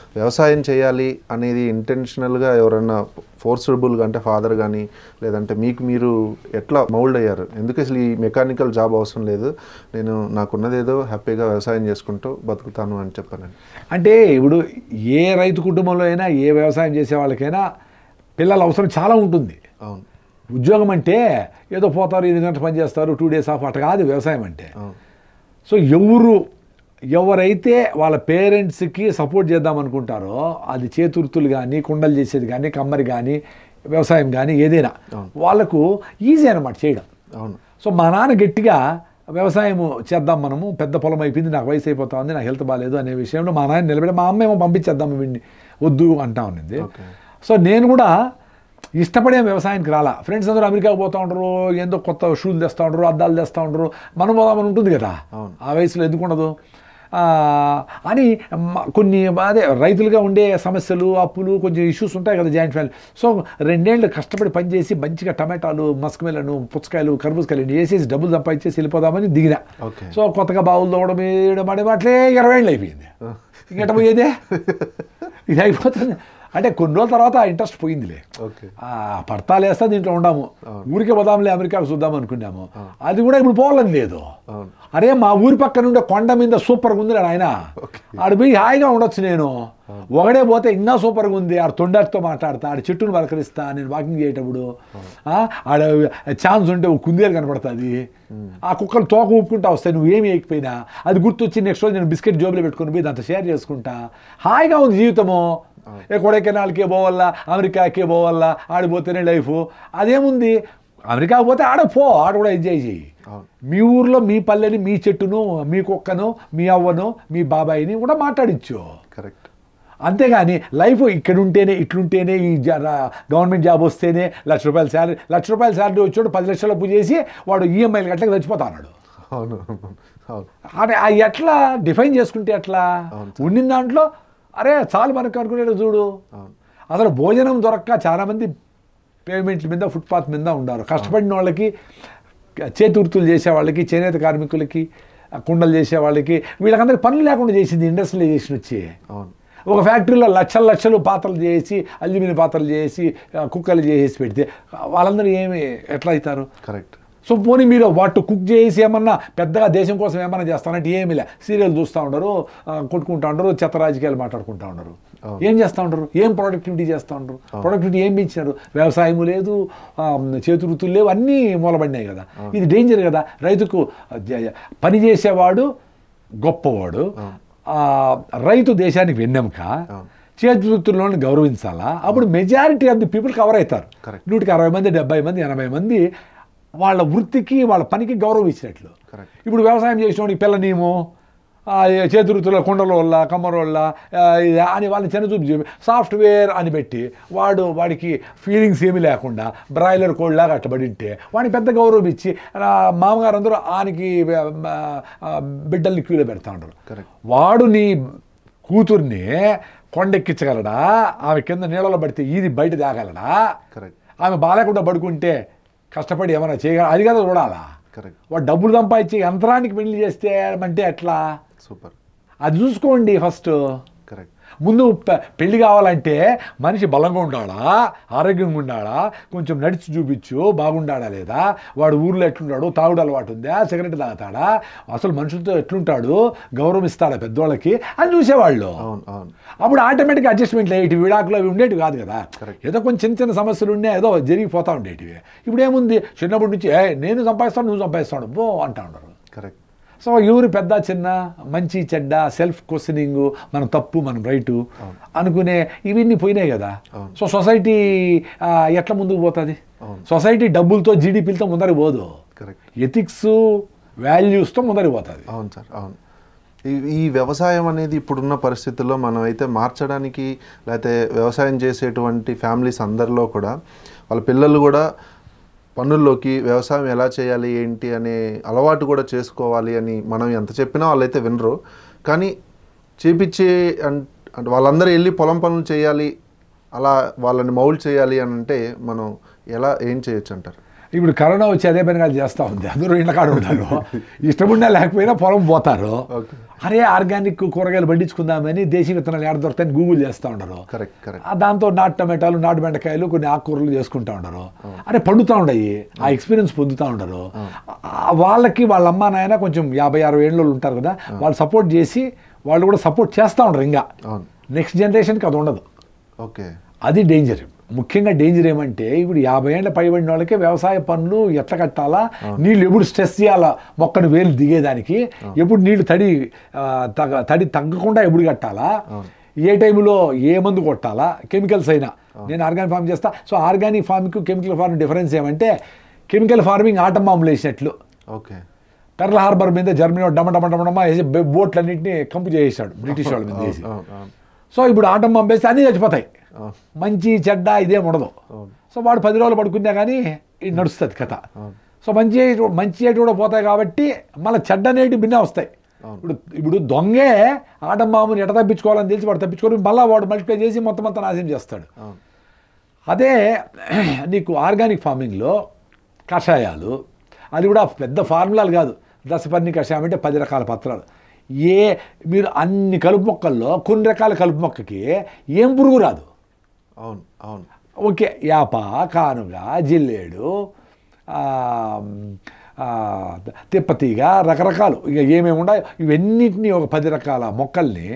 వ్యవసాయం చేయాలి అనేది ఇంటెన్షనల్గా ఎవరన్నా ఫోర్సబుల్గా అంటే ఫాదర్ కానీ లేదంటే మీకు మీరు ఎట్లా మౌల్డ్ అయ్యారు ఎందుకు అసలు ఈ మెకానికల్ జాబ్ అవసరం లేదు నేను నాకున్నది ఏదో హ్యాపీగా వ్యవసాయం చేసుకుంటూ బతుకుతాను అని చెప్పానండి అంటే ఇప్పుడు ఏ రైతు కుటుంబంలో అయినా ఏ వ్యవసాయం చేసే వాళ్ళకైనా పిల్లల అవసరం చాలా ఉంటుంది అవును ఉద్యోగం అంటే ఏదో పోతారు ఎనిమిది గంటలు పని చేస్తారు టూ డేస్ ఆఫ్ అట్లా కాదు వ్యవసాయం అంటే అవును సో ఎవరు ఎవరైతే వాళ్ళ పేరెంట్స్కి సపోర్ట్ చేద్దాం అనుకుంటారో అది చేతుర్తులు కానీ కుండలు చేసేది కానీ కమ్మరి కానీ వ్యవసాయం కానీ ఏదైనా వాళ్ళకు ఈజీ అనమాట చేయడం అవును సో మా నాన్న గట్టిగా వ్యవసాయం చేద్దాం మనము పెద్ద పొలం అయిపోయింది నాకు వయసు అయిపోతా ఉంది నాకు హెల్త్ బాగాలేదు అనే విషయంలో మా నాన్న నిలబడి మా అమ్మ ఏమో పంపించేద్దాం వీడిని వద్దు అంటా ఉన్నింది ఓకే సో నేను కూడా ఇష్టపడే వ్యవసాయానికి రాలా ఫ్రెండ్స్ అందరూ అమెరికాకు పోతా ఉంటారు ఏందో కొత్త షూలు తెస్తూ ఉంటారు అద్దాలు తెస్తూ ఉంటారు మనం పోదామని ఉంటుంది కదా అవును. ఆ వయసులో ఎందుకు ఉండదు ఆ, అని మ- కొన్ని అదే రైతులుగా ఉండే సమస్యలు అప్పులు కొంచెం ఇష్యూస్ ఉంటాయి కదా జాయింట్ ఫ్యామిలీ సో రెండేళ్ళు కష్టపడి పనిచేసి మంచిగా టమాటాలు మస్కమెలను పుచ్చకాయలు కర్బూజకాయలు ఇన్ని వేసేసి డబ్బులు సంపాదించేసి వెళ్ళిపోదామని దిగిన ఓకే సో కొత్తగా బావులు తోవడం వేయడం అనే అట్లే ఇరవై ఏళ్ళు అయిపోయింది ఇంకట పోయేదే ఇది అయిపోతుంది అంటే కొన్ని రోజుల తర్వాత ఆ ఇంట్రెస్ట్ పోయిందిలే ఓకే ఆ పడతాలేస్తా దీంట్లో ఉండాము ఊరికే పోదాంలే అమెరికాకు చూద్దాం అనుకున్నాము అది కూడా ఇప్పుడు పోవాలని లేదు అవును అరే మా ఊరి పక్కన ఉండే కొండ మీద సూపర్గా ఉంది ఆయన ఆడ పోయి హాయిగా ఉండొచ్చు నేను ఒకడే పోతే ఇంకా సూపర్గా ఉంది ఆడ తొండాటితో మాట్లాడతా ఆడ చెట్టును పలకరిస్తా నేను వాకింగ్ చేసేటప్పుడు ఆ, ఆడ ఛాన్స్ ఉంటే ఒక కుందేలు కనపడుతుంది ఆ కుక్కలు తోక ఊపుకుంటా వస్తాయి నువ్వు ఏమి వేయకపోయినా అది గుర్తొచ్చి నెక్స్ట్ రోజు నేను బిస్కెట్ జోబులో పెట్టుకుని పోయి దాంతో షేర్ చేసుకుంటా హాయిగా ఉంది జీవితము ఏ కొడైకెనాల్కే పోవాలా అమెరికాకే పోవాలా ఆడిపోతేనే లైఫ్ అదేముంది అమెరికాకి పోతే ఆడ పో ఆడ కూడా ఎంజాయ్ చేయి అవును మీ ఊర్లో మీ పల్లెని మీ చెట్టును మీ కుక్కను మీ అవ్వను మీ బాబాయిని కూడా మాట్లాడించు కరెక్ట్ అంతేగాని లైఫ్ ఇక్కడ ఉంటేనే ఇట్లుంటేనే ఈ జా- రా- గవర్నమెంట్ జాబ్ వస్తేనే లక్ష రూపాయల శాలరీ లక్ష రూపాయల శాలరీ వచ్చాడు పది లక్షల అప్పు చేసి వాడు ఈఎంఐలు గట్లకి చచ్చిపోతా అన్నాడు అవును అవును అంటే ఆ ఎట్లా డిఫైన్ చేసుకుంటే ఎట్లా అవును ఉండిన దాంట్లో అరే చాలు మనకు అనుకునేది చూడు అవును అసలు భోజనం దొరక్క చాలామంది పేమెంట్ల మీద ఫుట్పాత్ మీద ఉండారు కష్టపడిన వాళ్ళకి చేతి వృత్తులు చేసే వాళ్ళకి చేనేత కార్మికులకి కుండలు చేసే వాళ్ళకి వీళ్ళకందరికి పనులు లేకుండా చేసింది ఇండస్ట్రియలైజేషన్ వచ్చి అవును ఒక ఫ్యాక్టరీలో లక్షల లక్షలు పాత్రలు చేసి అల్యూమినియం పాత్రలు చేసి ఆ, కుక్కలు చేసి పెడితే వాళ్ళందరూ ఏమి ఎట్లా అవుతారు కరెక్ట్ సో పోనీ మీరు వాటి కుక్ చేసి ఏమన్నా పెద్దగా దేశం కోసం ఏమన్నా చేస్తానంటే ఏమీ లే సీరియల్ చూస్తూ ఉండరు ఆ, కొట్టుకుంటా ఉండరు చెత్త రాజకీయాలు మాట్లాడుకుంటా ఉండరు అవును. ఏం చేస్తూ ఉండరు ఏం ప్రొడక్టివిటీ చేస్తూ ఉండరు ప్రొడక్టివిటీ ఏం పెంచినారు వ్యవసాయము లేదు ఆ, చేతి వృత్తులు లేవు అన్నీ మూలబడినాయి కదా ఇది డేంజర్ కదా రైతుకు జ- పని చేసేవాడు గొప్పవాడు ఆ, రైతు దేశానికి వెన్నెముక అవును. చేతి వృత్తుల్లోని గౌరవించాలా అప్పుడు majority of the people cover అవుతారు Correct. నూటికి అరవై మంది డెబ్బై మంది ఎనభై మంది వాళ్ళ వృత్తికి వాళ్ళ పనికి గౌరవం ఇచ్చినట్లు Correct. ఇప్పుడు వ్యవసాయం చేసినోడికి పిల్లనేమో చేతి వృత్తుల కుండలోళ్ళ కమ్మరోళ్ళ ఆ, ఇది అని వాళ్ళని చిన్నచూపు చూపి సాఫ్ట్వేర్ అని పెట్టి వాడు వాడికి ఫీలింగ్స్ ఏమీ లేకుండా బ్రాయిలర్ కోడ్లాగా అట్టబడి ఉంటే వాడిని పెద్ద గౌరవం ఇచ్చి ఆ, మామగారు అందరూ ఆయనకి ఆ, ఆ, బిడ్డల్ని క్యూలో పెడతా ఉంటారు కరెక్ట్ వాడు నీ కూతుర్ని కొండెక్కించగలడా ఆమె కింద నీళ్ళలో పడితే ఈది బయట తేగలడా కరెక్ట్ ఆమె బాలేకుండా పడుకుంటే కష్టపడి ఏమైనా చేయగల అది కదా చూడాలా కరెక్ట్ వాడు డబ్బులు సంపాదించి యంత్రానికి పెళ్లి చేస్తే అంటే ఎట్లా సూపర్ అది చూసుకోండి ఫస్ట్ కరెక్ట్ ముందు పె- పెళ్లి కావాలంటే మనిషి బలంగా ఉండాలా ఆరోగ్యంగా ఉండాలా కొంచెం నడిచి చూపించు బాగుండాడా లేదా వాడు ఊర్లో ఎట్లుంటాడు తాగుడు అలవాటు ఉందా సిగరెట్ తాగుతాడా అసలు మనుషులతో ఎట్లుంటాడు గౌరవం ఇస్తాడా పెద్దోళ్ళకి అని చూసేవాళ్ళు అవును అవును అప్పుడు ఆటోమేటిక్ అడ్జస్ట్మెంట్ అయ్యేటివి విడాకులు అవి ఉండేటివి కాదు కదా Correct. ఏదో కొంచెం చిన్న చిన్న సమస్యలు ఉన్నాయి ఏదో జరిగిపోతా ఉండేటివి ఇప్పుడు ఏముంది చిన్నప్పటి నుంచి ఏ నేను సంపాదిస్తాను నువ్వు సంపాదిస్తాను బో అంటా ఉండరు కరెక్ట్ సో ఎవరు పెద్ద చిన్న మంచి చెడ్డ సెల్ఫ్ క్వశ్చనింగ్ మన తప్పు మనం రైటు అనుకునే ఇవన్నీ పోయినాయి కదా అవును. సో సొసైటీ ఆ, ఎట్లా ముందుకు పోతుంది అవును. సొసైటీ డబ్బులతో జీడిపిలతో ముందరికి పోదు కరెక్ట్ ఎథిక్స్ వాల్యూస్తో ముందరికి పోతుంది అవును సార్ అవును ఈ- ఈ వ్యవసాయం అనేది ఇప్పుడున్న పరిస్థితుల్లో మనం అయితే మార్చడానికి లేకపోతే వ్యవసాయం చేసేటువంటి ఫ్యామిలీస్ అందరిలో కూడా వాళ్ళ పిల్లలు కూడా పనుల్లోకి వ్యవసాయం ఎలా చేయాలి ఏంటి అనే అలవాటు కూడా చేసుకోవాలి అని మనం ఎంత చెప్పినా వాళ్ళైతే వినరు కానీ చేపించే అన్- అంటే వాళ్ళందరూ వెళ్ళి పొలం పనులు చేయాలి అలా వాళ్ళని మౌల్డ్ చేయాలి అని అంటే మనం ఎలా ఏం చేయొచ్చు అంటారు ఇప్పుడు కరోనా వచ్చి అదే పనిగా చేస్తూ ఉంది అందరూ ఇండ్ల కాడ ఉంటారు ఇష్టమున్నా లేకపోయినా పొలం పోతారు ఓకే అరే ఆర్గానిక్ కూరగాయలు పండించుకుందామని దేశీ విత్తనాలు ఏడ దొరుకుతాయని గూగుల్ చేస్తూ ఉండరు కరెక్ట్ కరెక్ట్ ఆ దాంతో నాటు టమాటాలు నాటు బెండకాయలు కొన్ని ఆకుకూరలు చేసుకుంటా ఉండరు అరే పండుతూ ఉండయి ఆ ఎక్స్పీరియన్స్ పొందుతూ ఉండరు ఆ వాళ్ళకి వాళ్ళ అమ్మ నాయన కొంచెం యాభై అరవై ఏళ్ళు ఉంటారు కదా వాళ్ళు సపోర్ట్ చేసి వాళ్ళు కూడా సపోర్ట్ చేస్తూ ఉండరు ఇంకా అవును నెక్స్ట్ జనరేషన్కి అది ఉండదు ఓకే అది డేంజర్ ముఖ్యంగా డేంజర్ ఏమంటే ఇప్పుడు యాభై ఏళ్ళ పైబడిన వాళ్ళకి వ్యవసాయ పనులు ఎట్లా కట్టాలా నీళ్ళు ఎప్పుడు స్ట్రెస్ చేయాలా మొక్కను వేలు దిగేదానికి ఎప్పుడు నీళ్లు తడి ఆ, తగ తడి తగ్గకుండా ఎప్పుడు కట్టాలా ఏ టైంలో ఏ మందు కొట్టాలా కెమికల్స్ అయినా నేను ఆర్గానిక్ ఫార్మ్ చేస్తా so organic farming chemical farming difference ఏమంటే కెమికల్ ఫార్మింగ్ ఆటం బాంబులు వేసినట్లు ఓకే పెర్ల్ హార్బర్ మీద జర్మనీ వాడు డమ డమ డమ డమ వేసి బె- బోట్లన్నింటినీ కంపు చేసేసాడు బ్రిటిష్ వాళ్ళ మీద వేసి అవును అవును సో ఇప్పుడు ఆటం బాంబు వేస్తే అన్నీ చచ్చిపోతాయి అవును మంచి చెడ్డ ఇదేం ఉండదు అవును సో వాడు పది రోజులు పడుకున్నా కానీ ఇది నడుస్తుంది కథ అవును సో మంచి మంచి ఏటి కూడా పోతాయి కాబట్టి మళ్ళీ చెడ్డ అనేటి భిన్న వస్తాయి అవును. ఇప్పుడు ఇప్పుడు దొంగే ఆటంబాబుని ఎట తప్పించుకోవాలని తెలిసి వాడు తప్పించుకొని మళ్ళీ వాడు మల్టిప్లై చేసి మొత్తం అంతా నాశనం చేస్తాడు అవును అదే నీకు ఆర్గానిక్ ఫార్మింగ్లో కషాయాలు అది కూడా పెద్ద ఫార్ములాలు కాదు దశపర్ణి కషాయం అంటే పది రకాల పత్రాలు ఏ మీరు అన్ని కలుపు మొక్కల్లో కొన్ని రకాల కలుపు మొక్కకి ఏం పురుగు రాదు అవును అవును ఓకే యాప కానుగ జిల్లేడు ఆ, ఆ, తిప్పతీగ రకరకాలు ఇక ఏమేమి ఉన్నాయో ఇవన్నిటిని ఒక పది రకాల మొక్కల్ని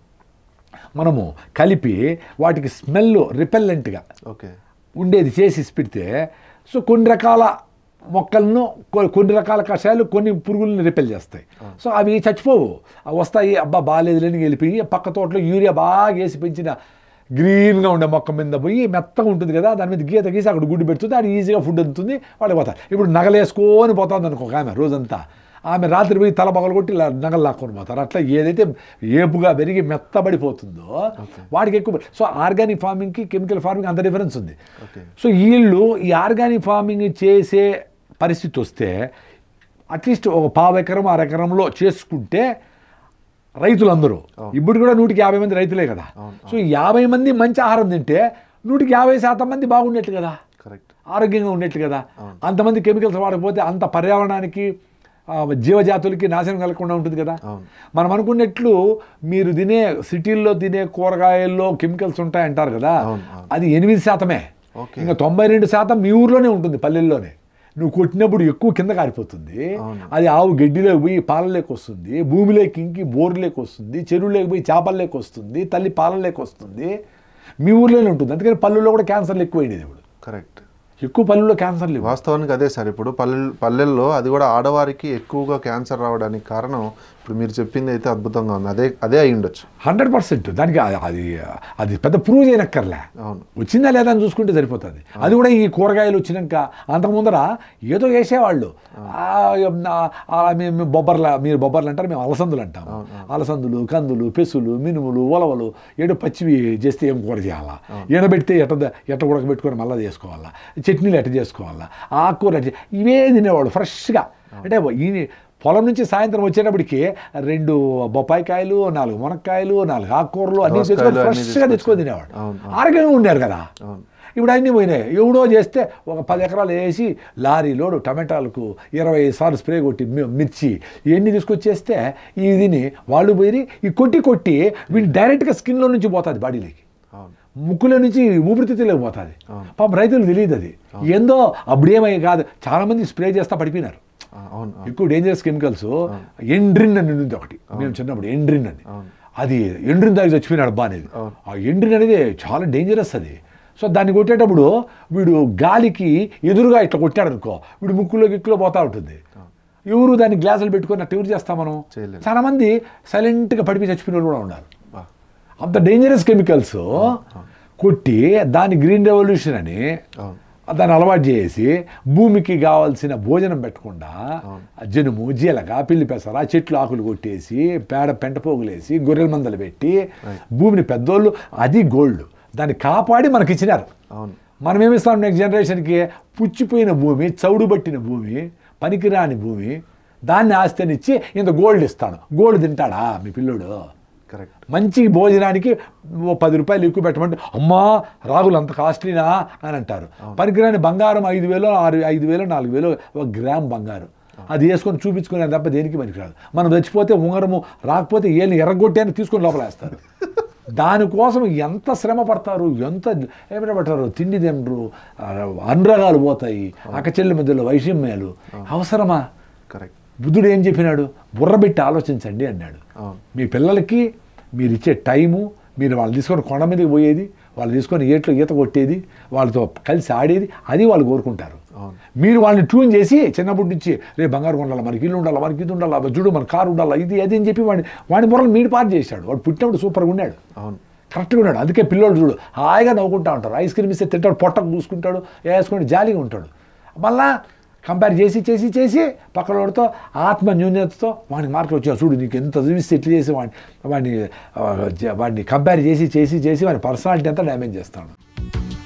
మనము కలిపి వాటికి స్మెల్ రిపెల్లెంట్గా ఓకే ఉండేది చేసి పెడితే సో కొన్ని రకాల మొక్కలను కొ- కొన్ని రకాల కషాయాలు కొన్ని పురుగులను రిపెల్ చేస్తాయి సో అవి చచ్చిపోవు అవి వస్తాయి అబ్బా బాగాలేదు లేని వెళ్ళిపోయి పక్క తోటలో యూరియా బాగా వేసి పెంచిన గ్రీన్గా ఉండే మొక్క మీద పోయి మెత్తగా ఉంటుంది కదా దాని మీద గీత గీసి అక్కడ గుడ్డు పెడుతుంది అది ఈజీగా ఫుడ్ అందుతుంది వాడికి పోతారు ఇప్పుడు నగలేసుకొని పోతుంది అనుకో ఒక ఆమె రోజంతా ఆమె రాత్రి పోయి తల పగలు కొట్టి ఇలా నగలు లాక్కొని పోతారు అట్లా ఏదైతే ఏపుగా పెరిగి మెత్తబడిపోతుందో వాడికి ఎక్కువ సో ఆర్గానిక్ ఫార్మింగ్కి కెమికల్ ఫార్మింగ్ అంత డిఫరెన్స్ ఉంది ఓకే సో వీళ్ళు ఈ ఆర్గానిక్ ఫార్మింగ్ చేసే పరిస్థితి వస్తే అట్లీస్ట్ ఒక పావు ఎకరం అర ఎకరంలో చేసుకుంటే రైతులందరూ ఇప్పుడు కూడా నూటికి యాభై మంది రైతులే కదా అవును, సో యాభై మంది మంచి ఆహారం తింటే నూటికి యాభై శాతం మంది బాగుండేట్టు కదా కరెక్ట్ ఆరోగ్యంగా ఉండేట్టు కదా అంతమంది కెమికల్స్ వాడకపోతే అంత పర్యావరణానికి ఆ, జీవజాతులకి నాశనం కలగకుండా ఉంటుంది కదా అవును. మనం అనుకున్నట్లు మీరు తినే సిటీల్లో తినే కూరగాయల్లో కెమికల్స్ ఉంటాయంటారు కదా అవును, అవును. అది ఎనిమిది శాతమే ఓకే. ఇంకా తొంభై రెండు శాతం మీ ఊర్లోనే ఉంటుంది పల్లెల్లోనే నువ్వు కొట్టినప్పుడు ఎక్కువ కింద కారిపోతుంది అవును. అది ఆవు గడ్డిలోకి పోయి పాలలోకి వస్తుంది భూమిలోకి ఇంకి బోర్లోకి వస్తుంది చెరువులోకి పోయి చేపల్లోకి వస్తుంది తల్లి పాలలోకి వస్తుంది మీ ఊర్లోనే ఉంటుంది అందుకని పల్లెల్లో కూడా క్యాన్సర్లు ఎక్కువైంది ఇప్పుడు కరెక్ట్ ఎక్కువ పల్లెల్లో క్యాన్సర్లు లేవు వాస్తవానికి అదే సార్ ఇప్పుడు పల్లె పల్లెల్లో అది కూడా ఆడవారికి ఎక్కువగా క్యాన్సర్ రావడానికి కారణం ఇప్పుడు మీరు చెప్పింది అయితే అద్భుతంగా ఉంది అదే అదే అయి ఉండొచ్చు హండ్రెడ్ పర్సెంట్ దానికి అది- అది అది పెద్ద ప్రూవ్ చేయనక్కర్లే అవును వచ్చిందా లేదా అని చూసుకుంటే సరిపోతుంది అది కూడా ఈ కూరగాయలు వచ్చినాక అంతకు ముందర ఏదో వేసేవాళ్ళు ఆ, ఆ, ఆ, మేము బొబ్బర్ల మీరు బొబ్బర్లు అంటారు మేము అలసందులు అంటాం అలసందులు కందులు పెసులు మినుములు ఉలవలు ఏడు పచ్చివి చేస్తే ఏం కూర చేయాలా ఎండబెడితే ఎట్ట ద- ఎట్ట ఉడకబెట్టుకొని మళ్ళీ చేసుకోవాలా చట్నీలు ఎట్ట చేసుకోవాలా ఆకుకూర ఎట్ట చే- ఇవే తినేవాళ్ళు ఫ్రెష్గా అంటే ఈ పొలం నుంచి సాయంత్రం వచ్చేటప్పటికి రెండు బొప్పాయికాయలు నాలుగు మునక్కాయలు నాలుగు ఆకుకూరలు అన్ని దోసకాయలు తెచ్చుకొని అన్నీ ఫ్రెష్గా తెచ్చుకొని తినేవాడు అవును, ఆరోగ్యంగా ఉండారు కదా అవును ఇప్పుడు అన్నీ పోయినాయి ఎవడో చేస్తే ఒక పది ఎకరాలు వేసి లారీ లోడు టమాటాలకు ఇరవై సార్లు స్ప్రే కొట్టి మి- మిర్చి ఇవన్నీ తీసుకొచ్చేస్తే ఇదిని వాళ్ళు పోయి ఈ కొట్టి కొట్టి వీళ్ళు డైరెక్ట్గా స్కిన్లో నుంచి పోతుంది బాడీలోకి అవును ముక్కులో నుంచి ఊపిరితిత్తులోకి పోతుంది అవును. పాపం రైతులు తెలియదు అది ఏందో అప్పుడేమై కాదు చాలామంది స్ప్రే చేస్తా పడిపోయినారు ఆ, అవును అవును ఎక్కువ డేంజరస్ కెమికల్స్ ఎండ్రిన్ అని ఉంది ఒకటి మేము చిన్నప్పుడు ఎండ్రిన్ అని అవును. అది ఎండ్రిన్ దాగి చచ్చిపోయినాడు అబ్బా అనేది అవును. ఆ ఎండ్రిన్ అనేది చాలా డేంజరస్ అది సో దాన్ని కొట్టేటప్పుడు వీడు గాలికి ఎదురుగా ఇట్లా కొట్టాడు అనుకో వీడు ముక్కులో గిక్కులో పోతా ఉంటుంది ఎవరు దాన్ని గ్లాసులు పెట్టుకొని అట్లా ఎవరు చేస్తాం మనం చేయలేం. చాలా మంది సైలెంట్గా పడిపోయి చచ్చిపోయిన వాళ్ళు కూడా ఉన్నారు బా అంత డేంజరస్ కెమికల్స్ కొట్టి దాని గ్రీన్ రెవల్యూషన్ అని అవును దాన్ని అలవాటు చేసి భూమికి కావాల్సిన భోజనం పెట్టకుండా ఆ జనుము జీలక పిల్లి పెసర చెట్లు ఆకులు కొట్టేసి పేడ పెంట పోగులేసి గొర్రెల మందలు పెట్టి భూమిని పెద్దోళ్ళు అది గోల్డ్ దాన్ని కాపాడి మనకి ఇచ్చినారు అవును మనం ఏమిస్తాం నెక్స్ట్ జనరేషన్కి పుచ్చిపోయిన భూమి చౌడు పట్టిన భూమి పనికిరాని భూమి దాన్ని ఆస్తినిచ్చి ఇంత గోల్డ్ ఇస్తాడు గోల్డ్ తింటాడా మీ పిల్లోడు కరెక్ట్ మంచి భోజనానికి ఓ పది రూపాయలు ఎక్కువ పెట్టమంటే అమ్మా రాగులు అంత కాస్ట్లీనా అని అంటారు పనికిరాని బంగారం ఐదు వేలు ఆరు ఐదు వేలు నాలుగు వేలు ఒక గ్రామ్ బంగారం అది వేసుకొని చూపించుకునే తప్ప దేనికి పనికిరాదు మనం చచ్చిపోతే ఉంగరము రాకపోతే ఏళ్ళు ఎర్రగొట్టాన్ని తీసుకొని లోపలేస్తారు దానికోసం ఎంత శ్రమ పడతారు ఎంత ఏమైనా పడతారు తిండి తినరు ఆ, అనురాగాలు పోతాయి అక్కచెల్లి మధ్యలో వైషమ్యాలు అవసరమా కరెక్ట్ బుద్ధుడు ఏం చెప్పినాడు బుర్రబెట్టి ఆలోచించండి అన్నాడు అవును మీ పిల్లలకి మీరు ఇచ్చే టైము మీరు వాళ్ళు తీసుకొని కొండ మీదకి పోయేది వాళ్ళు తీసుకొని ఏట్లో ఈత కొట్టేది వాళ్ళతో కలిసి ఆడేది అది వాళ్ళు కోరుకుంటారు అవును మీరు వాళ్ళని ట్యూన్ చేసి చిన్నప్పటి నుంచి రే బంగారు ఉండాలి మనకి ఇల్లు ఉండాలి మనకి ఇది ఉండాలి అబ్బా చూడు మన కారు ఉండాలి ఇది అది అని చెప్పి వాడిని వాడి బుర్రలు మీడి పాటు చేశాడు వాడు పుట్టినప్పుడు సూపర్గా ఉన్నాడు అవును కరెక్ట్గా ఉన్నాడు అందుకే పిల్లోడు చూడు హాయిగా నవ్వుకుంటా ఉంటారు ఐస్ క్రీమ్ ఇస్తే తింటాడు పొట్టకు చూసుకుంటాడు వేసుకొని జాలీగా ఉంటాడు మళ్ళా కంపేర్ చేసి చేసి చేసి పక్కన వాడితో ఆత్మ న్యూన్యతతో వాడిని మార్కులు వచ్చా చూడు నీకు ఎంత చూపిస్తే ఇట్లా చేసి వాడిని వాడిని ఆ, జ- వాడిని కంపేర్ చేసి చేసి చేసి వాడి పర్సనాలిటీ అంతా డ్యామేజ్ చేస్తాడు